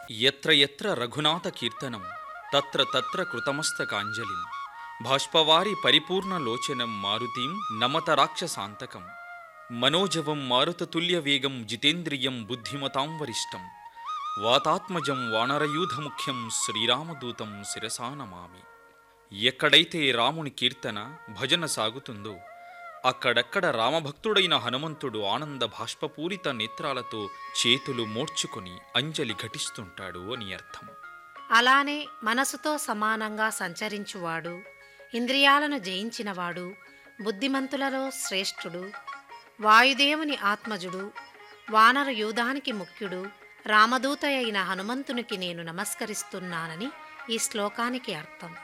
ఎత్ర ఎత్ర రఘునాథ కీర్తనం తత్ర తత్ర కృతమస్తకాంజలిం బాష్పవారి పరిపూర్ణ లోచనం మారుతీం నమత రాక్షసాంతకం మనోజవం మారుతతుల్య వేగం జితేంద్రియం బుద్ధిమతాం వరిష్టం వాతాత్మజం వానరయూధముఖ్యం శ్రీరామదూతం శిరసా నమామి ఎక్కడైతే రాముని కీర్తన భజన సాగుతుందో అక్కడక్కడ రామభక్తుడైన హనుమంతుడు ఆనంద భాష్పపూరిత నేత్రాలతో చేతులు మోడ్చుకుని అంజలి ఘటిస్తుంటాడు అని అర్థం అలానే మనసుతో సమానంగా సంచరించువాడు ఇంద్రియాలను జయించినవాడు బుద్ధిమంతులలో శ్రేష్ఠుడు వాయుదేవుని ఆత్మజుడు వానర యూధానికి ముఖ్యుడు రామదూత అయిన హనుమంతునికి నేను నమస్కరిస్తున్నానని ఈ శ్లోకానికి అర్థం